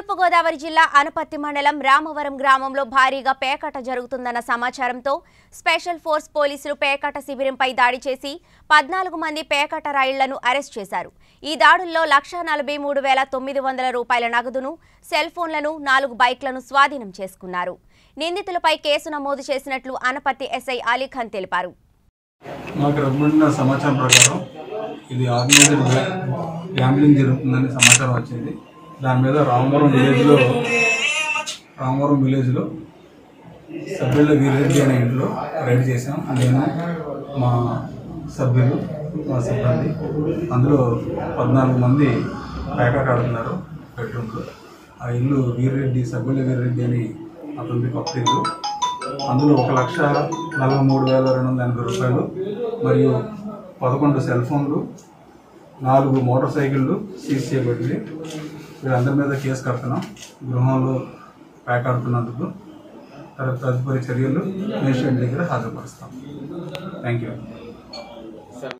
తూర్పుగోదావరి జిల్లా అనపత్తి మండలం రామవరం గ్రామంలో భారీగా పేకాట జరుగుతుందన్న సమాచారంతో స్పెషల్ ఫోర్స్ పోలీసులు పేకాట శిబిరంపై దాడి చేసి పద్నాలుగు మంది పేకాట రాయిళ్లను అరెస్ట్ చేశారు ఈ దాడుల్లో లక్ష నలభై మూడు వేల తొమ్మిది వందల రూపాయల నగదును సెల్ ఫోన్లను నాలుగు బైక్లను స్వాధీనం చేసుకున్నారు నిందితులపై కేసు నమోదు చేసినట్లు అనపత్తి ఎస్ఐ అలీఖాన్ తెలిపారు మాకు రమ్మడిన సమాచారం ప్రకారం ఇది ఆర్గనైజ్డ్ గ్యాంబ్లింగ్ జరుగుతుందని సమాచారం వచ్చింది దాని మీద రామవరం విలేజ్లో రామవరం విలేజ్లో సభ్యుల వీరెడ్డి అనే ఇంట్లో రైడ్ చేసాం నేను మా సభ్యులు మా సిబ్బంది అందులో పద్నాలుగు మంది ప్యాకెట్ ఆడుతున్నారు బెడ్రూమ్లో ఆ ఇల్లు వీరెడ్డి సభ్యుల వీరెడ్డి అని అతనిది కొత్త ఇల్లు అందులో ఒక లక్ష నలభై మూడు వేల రెండు వందల ఎనభై రూపాయలు మరియు పదకొండు సెల్ ఫోన్లు నాలుగు మోటార్ సైకిళ్ళు సీజ్ చేయబడింది వీళ్ళందరి మీద కేసు కడుతున్నాం గృహంలో ప్యాక్ ఆడుతున్నందుకు తర్వాత తదుపరి చర్యలు మేజిస్ట్రేట్ దగ్గర హాజరుపరుస్తాం థ్యాంక్ యూ